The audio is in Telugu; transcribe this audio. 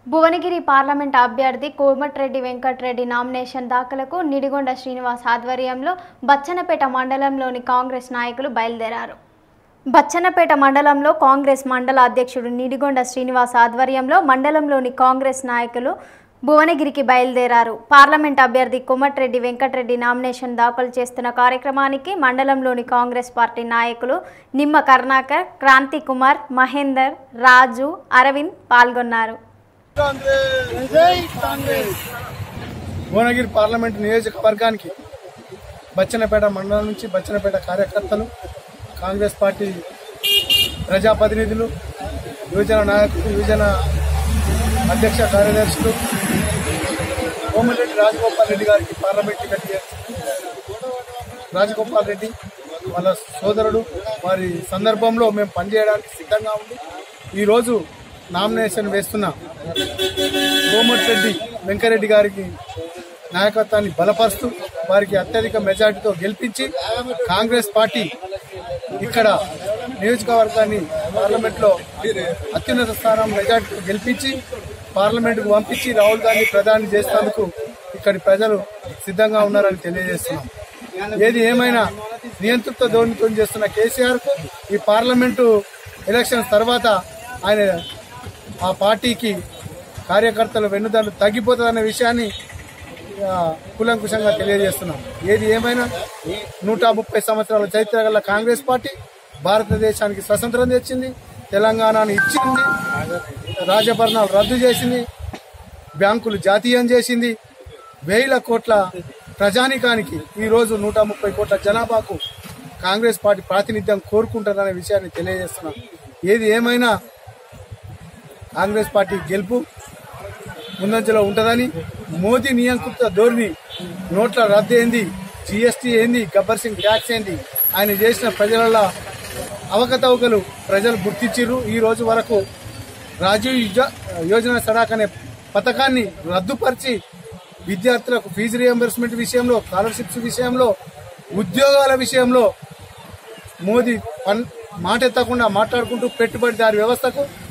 భువనగిరి పార్లమెంట్ అభ్యర్థి కోమటిరెడ్డి వెంకటరెడ్డి నామినేషన్ దాఖలకు నిడిగొండ శ్రీనివాస్ ఆధ్వర్యంలో బచ్చనపేట మండలంలోని కాంగ్రెస్ నాయకులు బయలుదేరారు బచ్చన్నపేట మండలంలో కాంగ్రెస్ మండల అధ్యక్షుడు నిడిగొండ శ్రీనివాస్ ఆధ్వర్యంలో మండలంలోని కాంగ్రెస్ నాయకులు భువనగిరికి బయలుదేరారు పార్లమెంట్ అభ్యర్థి కోమటిరెడ్డి వెంకటరెడ్డి నామినేషన్ దాఖలు చేస్తున్న కార్యక్రమానికి మండలంలోని కాంగ్రెస్ పార్టీ నాయకులు నిమ్మ కరుణాకర్ క్రాంతి కుమార్ మహేందర్ రాజు అరవింద్ పాల్గొన్నారు భువనగిరి పార్లమెంట్ నియోజకవర్గానికి బచ్చనపేట మండలం నుంచి బచ్చనపేట కార్యకర్తలు కాంగ్రెస్ పార్టీ ప్రజాప్రతినిధులు యువజన నాయకులు యువజన అధ్యక్ష కార్యదర్శులు కోమటిరెడ్డి రాజగోపాల్ రెడ్డి గారికి పార్లమెంట్ టికెట్ ఇవ్వాలి. రాజగోపాల్ రెడ్డి వాళ్ళ సోదరుడు వారి సందర్భంలో మేము పనిచేయడానికి సిద్ధంగా ఉంది ఈరోజు నామినేషన్ వేస్తున్న కోమటిరెడ్డి వెంకరెడ్డి గారికి నాయకత్వాన్ని బలపరుస్తూ వారికి అత్యధిక మెజార్టీతో గెలిపించి కాంగ్రెస్ పార్టీ ఇక్కడ నియోజకవర్గాన్ని పార్లమెంట్లో అత్యున్నత స్థానం మెజార్టీతో గెలిపించి పార్లమెంటుకు పంపించి రాహుల్ గాంధీ ప్రధాని చేసేందుకు ఇక్కడి ప్రజలు సిద్ధంగా ఉన్నారని తెలియజేస్తున్నాం ఏది ఏమైనా నియంతృత్వ ధోరణితో చేస్తున్న కేసీఆర్ కు ఈ పార్లమెంటు ఎలక్షన్స్ తర్వాత ఆయన ఆ పార్టీకి కార్యకర్తల వెన్నుదన్ను తగ్గిపోతుందన్న విషయాన్ని ఆ, కూలంకుషంగా తెలియజేస్తున్నాం ఏది ఏమైనా నూట ముప్పై సంవత్సరాల చరిత్ర గల కాంగ్రెస్ పార్టీ భారతదేశానికి స్వతంత్రం తెచ్చింది తెలంగాణను ఇచ్చింది రాజభరణాలు రద్దు చేసింది బ్యాంకులు జాతీయం చేసింది వేల కోట్ల ప్రజానికానికి ఈ రోజు నూట ముప్పై కోట్ల జనాభాకు కాంగ్రెస్ పార్టీ ప్రాతినిధ్యం కోరుకుంటుందనే విషయాన్ని తెలియజేస్తున్నాం ఏది ఏమైనా కాంగ్రెస్ పార్టీ గెలుపు ముందంజలో ఉంటుందని మోదీ నియంకృత ధోరణి నోట్ల రద్దు ఏంది జీఎస్టీ ఏంది గబ్బర్ సింగ్ ట్యాక్స్ ఏంది ఆయన చేసిన ప్రజల అవకతవకలు ప్రజలు గుర్తించారు ఈ రోజు వరకు రాజీవ్ యుజ- యోజన సడాక్ అనే పథకాన్ని రద్దుపరిచి విద్యార్థులకు ఫీజు రియంబర్స్మెంట్ విషయంలో స్కాలర్షిప్స్ విషయంలో ఉద్యోగాల విషయంలో మోదీ పన్ మాట ఎత్తకుండా మాట్లాడుకుంటూ పెట్టుబడిదారి వ్యవస్థకు